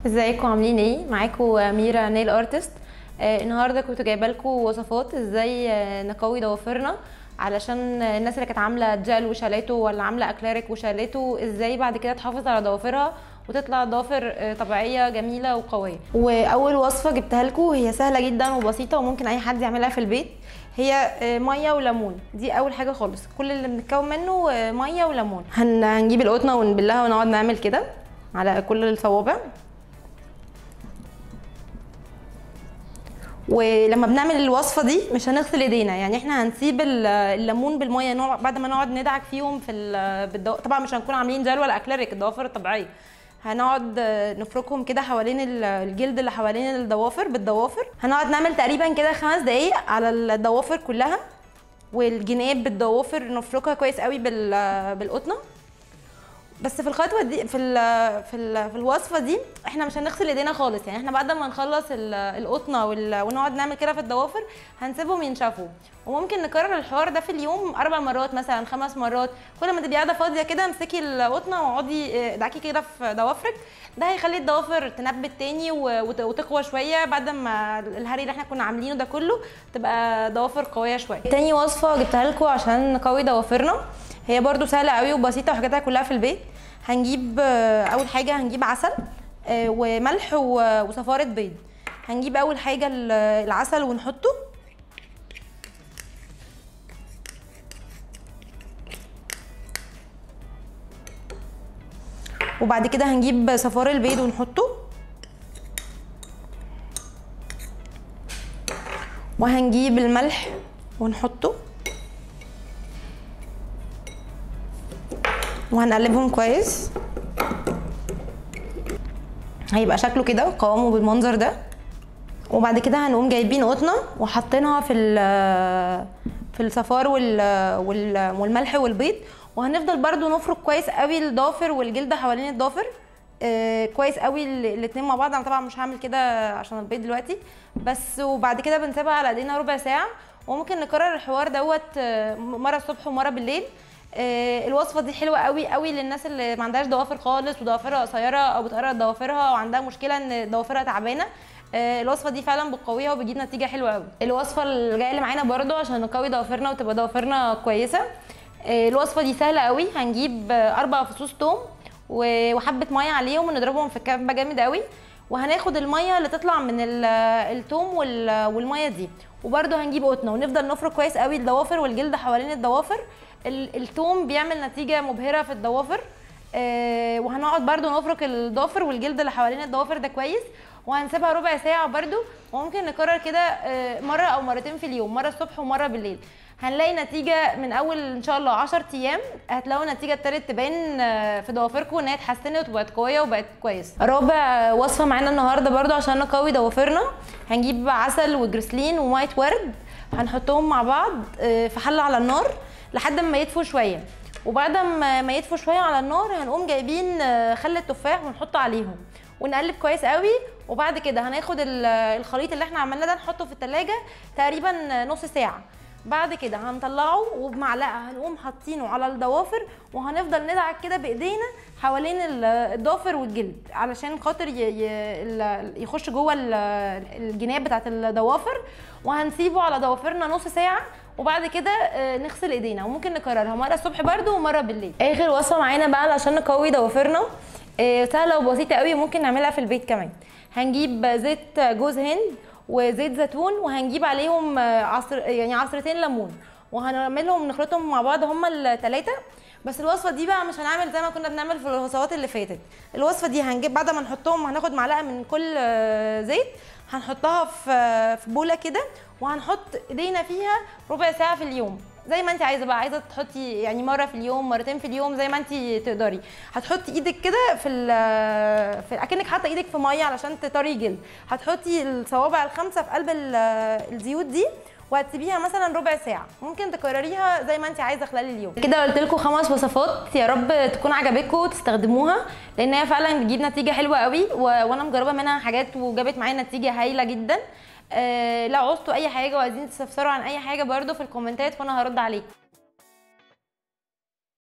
ازيكم عاملين ايه معاكم ميرا نيل ارتست آه النهارده كنت جايبه لكم وصفات ازاي آه، نقوي ضوافرنا علشان الناس اللي كانت عامله جل وشالته ولا عامله اكليريك وشالته ازاي بعد كده تحافظ على ضوافرها وتطلع ضوافر آه، طبيعيه جميله وقويه واول وصفه جبتها لكم هي سهله جدا وبسيطه وممكن اي حد يعملها في البيت هي آه، ميه وليمون دي اول حاجه خالص كل اللي بنتكون منه آه، ميه وليمون هن- هنجيب القطنه ونبلها ونقعد نعمل كده على كل الصوابع ولما بنعمل الوصفه دي مش هنغسل ايدينا يعني احنا هنسيب ال- الليمون بالميه نوع- بعد ما نقعد ندعك فيهم في ال- بالدو... طبعا مش هنكون عاملين جل ولا اكليريك الضوافر الطبيعيه هنقعد آه، نفركهم كده حوالين ال- الجلد اللي حوالين الضوافر بالضوافر هنقعد نعمل تقريبا كده خمس دقايق على الضوافر كلها والجناب بالضوافر نفركها كويس قوي بال- بالقطنه بس في الخطوه دي في ال في ال في الوصفه دي احنا مش هنغسل ايدينا خالص يعني احنا بعد ما نخلص ال- القطنه وال- ونقعد نعمل كده في الضوافر هنسيبهم ينشفوا وممكن نكرر الحوار ده في اليوم اربع مرات مثلا خمس مرات كل ما تبقي قاعده فاضيه كده امسكي القطنه واقعدي اه، ادعكي كده في ضوافرك ده هيخلي الضوافر تنبت تاني و- وت- وتقوى شويه بعد ما الهري اللي احنا كنا عاملينه ده كله تبقى ضوافر قويه شويه تاني وصفه جبتها لكم عشان نقوي ضوافرنا هي برضو سهله قوي وبسيطه وحاجاتها كلها في البيت هنجيب آه، اول حاجه هنجيب عسل آه، وملح و- وصفاره بيض هنجيب اول حاجه ال- العسل ونحطه وبعد كده هنجيب صفار البيض ونحطه وهنجيب الملح ونحطه وهنقلبهم كويس هيبقى شكله كده قوامه بالمنظر ده وبعد كده هنقوم جايبين قطنه وحاطينها في ال- في الصفار وال وال والملح والبيض وهنفضل برضو نفرك كويس قوي الضافر والجلد حوالين الضافر آه كويس قوي ال- الاتنين مع بعض انا طبعا مش هعمل كده عشان البيض دلوقتي بس وبعد كده بنسيبها على ايدينا ربع ساعه وممكن نكرر الحوار دوت آه، مره الصبح ومره بالليل آه، الوصفه دي حلوه قوي قوي للناس اللي ما عندهاش ضوافر خالص وضوافرها قصيره او بتقرر ضوافرها وعندها مشكله ان ضوافرها تعبانه آه، الوصفه دي فعلا بتقويها وبتجيب نتيجه حلوه قوي الوصفه اللي جايه اللي معانا برضو عشان نقوي ضوافرنا وتبقى ضوافرنا كويسه آه، الوصفه دي سهله قوي هنجيب آه، اربع فصوص توم و- وحبه ميه عليهم ونضربهم في كبه جامد قوي وهناخد الميه اللي تطلع من ال- التوم وال- والميه دي وبرده هنجيب قطنه ونفضل نفرك كويس قوي الضوافر والجلد حوالين الضوافر ال- التوم بيعمل نتيجه مبهره في الضوافر آه، وهنقعد برده نفرك الضوافر والجلد اللي حوالين الضوافر ده كويس وهنسيبها ربع ساعه برده وممكن نكرر كده آه، مره او مرتين في اليوم مره الصبح ومره بالليل هنلاقي نتيجه من اول ان شاء الله 10 ايام هتلاقوا النتيجه ابتدت تبان آه، في ضوافركم ان هي اتحسنت وبقت قويه وبقت كويس رابع وصفه معانا النهارده برده عشان نقوي ضوافرنا هنجيب عسل وجريسلين وميه ورد هنحطهم مع بعض آه، في حله على النار لحد ما يدفوا شويه وبعد ما ما يدفوا شويه على النار هنقوم جايبين آه، خل التفاح ونحطه عليهم ونقلب كويس قوي وبعد كده هناخد ال- الخليط اللي احنا عملناه ده نحطه في التلاجة تقريبا نص ساعه بعد كده هنطلعه وبمعلقه هنقوم حاطينه على الضوافر وهنفضل ندعك كده بايدينا حوالين ال- الضافر والجلد علشان خاطر ي- ي- ال- يخش جوه ال- الجناب بتاعت الضوافر وهنسيبه على ضوافرنا نص ساعه وبعد كده آه، نغسل ايدينا وممكن نكررها مره الصبح برده ومره بالليل اخر وصفه معانا بقى عشان نقوي ضوافرنا آه، سهله وبسيطه قوي وممكن نعملها في البيت كمان هنجيب زيت جوز هند وزيت زيتون وهنجيب عليهم آه، عصر يعني عصرتين ليمون وهنعملهم نخلطهم مع بعض هما الثلاثه بس الوصفه دي بقى مش هنعمل زي ما كنا بنعمل في الوصفات اللي فاتت الوصفه دي هنجيب بعد ما نحطهم هناخد معلقه من كل آه، زيت هنحطها في آه، في بوله كده وهنحط ايدينا فيها ربع ساعه في اليوم زي ما انت عايزه بقى عايزه تحطي يعني مره في اليوم مرتين في اليوم زي ما انت تقدري هتحطي ايدك كده في ال في اكنك حاطه ايدك في ميه علشان تطري جلد هتحطي الصوابع الخمسه في قلب ال- الزيوت دي وهتسيبيها مثلا ربع ساعه ممكن تكرريها زي ما انت عايزه خلال اليوم كده قلت لكم خمس وصفات يا رب تكون عجبتكم وتستخدموها لان هي فعلا بتجيب نتيجه حلوه قوي و... وانا مجربه منها حاجات وجابت معايا نتيجه هايله جدا آه لو عوزتوا اي حاجه وعايزين تستفسروا عن اي حاجه برضو في الكومنتات فانا هرد عليكم